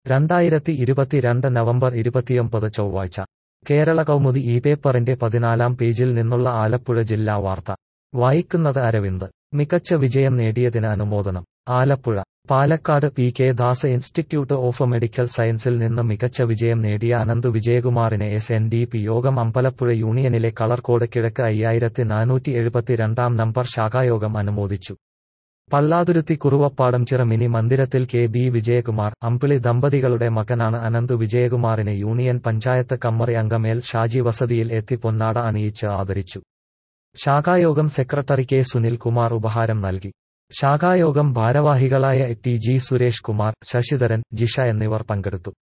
രണ്ടായിരത്തി ഇരുപത്തിരണ്ട് നവംബർ ഇരുപത്തിയൊമ്പത് ചൊവ്വാഴ്ച കേരള കൗമുദി ഈ പേപ്പറിന്റെ പതിനാലാം പേജിൽ നിന്നുള്ള ആലപ്പുഴ ജില്ലാ വാർത്ത വായിക്കുന്നത് അരവിന്ദ് മികച്ച വിജയം നേടിയതിന് അനുമോദനം Alappuzha Palakkad P K Das institute of medical സയൻസിൽ നിന്ന് മികച്ച വിജയം നേടിയ അനന്ത് വിജയകുമാറിനെ എസ് എൻ ഡി പി യോഗം അമ്പലപ്പുഴ യൂണിയനിലെ കളർകോട് കിഴക്ക് അയ്യായിരത്തി നാനൂറ്റി എഴുപത്തിരണ്ടാം നമ്പർ ശാഖായോഗം അനുമോദിച്ചു പള്ളാതുരുത്തി കുറുവപ്പാടം ചിറ മിനി മന്ദിരത്തിൽ കെ ബി വിജയകുമാർ അമ്പിളി ദമ്പതികളുടെ മകനാണ് അനന്ത് വിജയകുമാറിനെ യൂണിയൻ പഞ്ചായത്ത് കമ്മറി അംഗം എൽ ഷാജി വസതിയിൽ എത്തി പൊന്നാട അണിയിച്ച് ആദരിച്ചു ശാഖായോഗം സെക്രട്ടറി കെ സുനിൽ കുമാർ ഉപഹാരം നൽകി ശാഖായോഗം ഭാരവാഹികളായ ടി ജി സുരേഷ് കുമാർ ശശിധരൻ ജിഷ എന്നിവർ പങ്കെടുത്തു